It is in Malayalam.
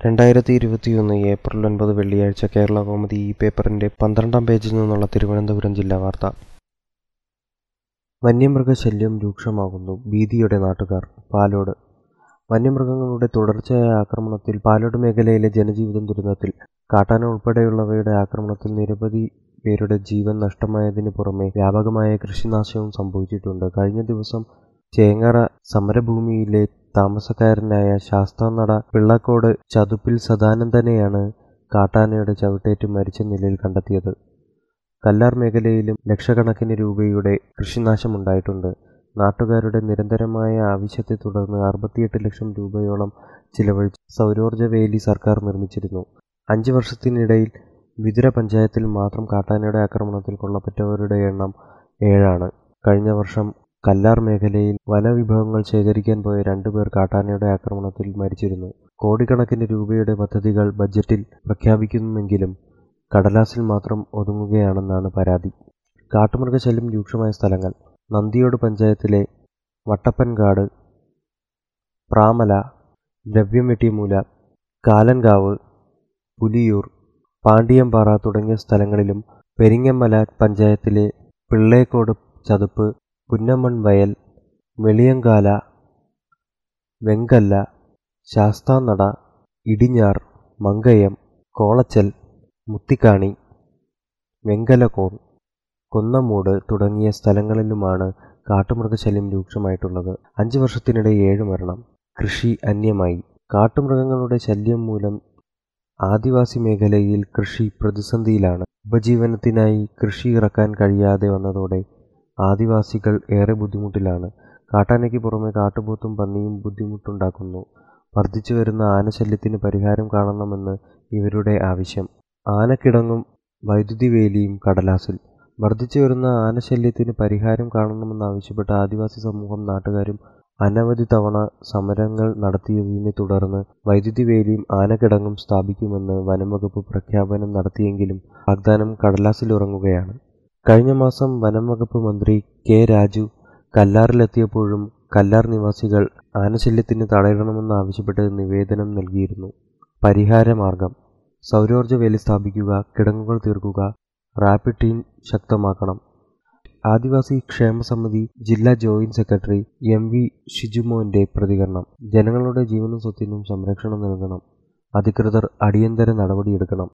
രണ്ടായിരത്തി ഇരുപത്തിയൊന്ന് ഏപ്രിൽ ഒൻപത് വെള്ളിയാഴ്ച കേരള കൗമുദി ഈ പേപ്പറിന്റെ പന്ത്രണ്ടാം പേജിൽ നിന്നുള്ള തിരുവനന്തപുരം ജില്ലാ വാർത്ത വന്യമൃഗശല്യം രൂക്ഷമാകുന്നു ഭീതിയോടെ നാട്ടുകാർ പാലോട് വന്യമൃഗങ്ങളുടെ തുടർച്ചയായ ആക്രമണത്തിൽ പാലോട് മേഖലയിലെ ജനജീവിതം ദുരിതത്തിൽ കാട്ടാന ഉൾപ്പെടെയുള്ളവയുടെ ആക്രമണത്തിൽ നിരവധി പേരുടെ ജീവൻ നഷ്ടമായതിനു പുറമെ വ്യാപകമായ കൃഷിനാശവും സംഭവിച്ചിട്ടുണ്ട് കഴിഞ്ഞ ദിവസം ചേങ്ങറ സമരഭൂമിയിലെ താമസക്കാരനായ ശാസ്താനട പിള്ളക്കോട് ചതുപ്പിൽ സദാനന്ദനെയാണ് കാട്ടാനയുടെ ചവിട്ടേറ്റ് മരിച്ച നിലയിൽ കണ്ടെത്തിയത് കല്ലാർ മേഖലയിലും ലക്ഷക്കണക്കിന് രൂപയുടെ കൃഷിനാശമുണ്ടായിട്ടുണ്ട് നാട്ടുകാരുടെ നിരന്തരമായ ആവശ്യത്തെ തുടർന്ന് അറുപത്തിയെട്ട് ലക്ഷം രൂപയോളം ചിലവഴിച്ച് സൗരോർജ്ജ വേലി സർക്കാർ നിർമ്മിച്ചിരുന്നു അഞ്ച് വർഷത്തിനിടയിൽ വിതുര പഞ്ചായത്തിൽ മാത്രം കാട്ടാനയുടെ ആക്രമണത്തിൽ കൊല്ലപ്പെട്ടവരുടെ എണ്ണം ഏഴാണ് കഴിഞ്ഞ വർഷം കല്ലാർ മേഖലയിൽ വനവിഭവങ്ങൾ ശേഖരിക്കാൻ പോയ രണ്ടുപേർ കാട്ടാനയുടെ ആക്രമണത്തിൽ മരിച്ചിരുന്നു കോടിക്കണക്കിന് രൂപയുടെ പദ്ധതികൾ ബജറ്റിൽ പ്രഖ്യാപിക്കുമെങ്കിലും കടലാസിൽ മാത്രം ഒതുങ്ങുകയാണെന്നാണ് പരാതി കാട്ടുമൃഗശല്യം രൂക്ഷമായ സ്ഥലങ്ങൾ നന്ദിയോട് പഞ്ചായത്തിലെ വട്ടപ്പൻകാട് പ്രാമല ദ്രവ്യമെട്ടിമൂല കാലൻകാവ് പുലിയൂർ പാണ്ടിയമ്പാറ തുടങ്ങിയ സ്ഥലങ്ങളിലും പെരിങ്ങമല പഞ്ചായത്തിലെ പിള്ളേക്കോട് ചതുപ്പ് പുന്നമൺ വയൽ വെളിയങ്കാല വെങ്കല്ല ശാസ്താനട ഇടിഞ്ഞാർ മങ്കയം കോളച്ചൽ മുത്തിക്കാണി വെങ്കലകോൺ കൊന്നമൂട് തുടങ്ങിയ സ്ഥലങ്ങളിലുമാണ് കാട്ടുമൃഗശല്യം രൂക്ഷമായിട്ടുള്ളത് അഞ്ച് വർഷത്തിനിടെ ഏഴ് മരണം കൃഷി അന്യമായി കാട്ടുമൃഗങ്ങളുടെ ശല്യം മൂലം ആദിവാസി മേഖലയിൽ കൃഷി പ്രതിസന്ധിയിലാണ് ഉപജീവനത്തിനായി കൃഷി ഇറക്കാൻ കഴിയാതെ വന്നതോടെ ആദിവാസികൾ ഏറെ ബുദ്ധിമുട്ടിലാണ് കാട്ടാനയ്ക്ക് പുറമെ കാട്ടുപോത്തും പന്നിയും ബുദ്ധിമുട്ടുണ്ടാക്കുന്നു വർദ്ധിച്ചു വരുന്ന ആനശല്യത്തിന് പരിഹാരം കാണണമെന്ന് ഇവരുടെ ആവശ്യം ആനക്കിടങ്ങും വൈദ്യുതി വേലിയും കടലാസിൽ വർദ്ധിച്ചു വരുന്ന ആനശല്യത്തിന് പരിഹാരം കാണണമെന്നാവശ്യപ്പെട്ട ആദിവാസി സമൂഹം നാട്ടുകാരും അനവധി തവണ സമരങ്ങൾ നടത്തിയതിനെ തുടർന്ന് വൈദ്യുതി വേലിയും ആനക്കിടങ്ങും സ്ഥാപിക്കുമെന്ന് വനംവകുപ്പ് പ്രഖ്യാപനം നടത്തിയെങ്കിലും വാഗ്ദാനം കടലാസിലുറങ്ങുകയാണ് കഴിഞ്ഞ മാസം വനം വകുപ്പ് മന്ത്രി കെ രാജു കല്ലാറിലെത്തിയപ്പോഴും കല്ലാർ നിവാസികൾ ആനശല്യത്തിന് തടയണമെന്നാവശ്യപ്പെട്ട് നിവേദനം നൽകിയിരുന്നു പരിഹാരമാർഗം സൗരോർജ്ജ വേലി സ്ഥാപിക്കുക കിടങ്ങുകൾ തീർക്കുക റാപ്പിഡ് ടീം ശക്തമാക്കണം ആദിവാസി ക്ഷേമസമിതി ജില്ലാ ജോയിന്റ് സെക്രട്ടറി എം വി ഷിജുമോന്റെ പ്രതികരണം ജനങ്ങളുടെ ജീവനും സ്വത്തിനും സംരക്ഷണം നൽകണം അധികൃതർ അടിയന്തര നടപടിയെടുക്കണം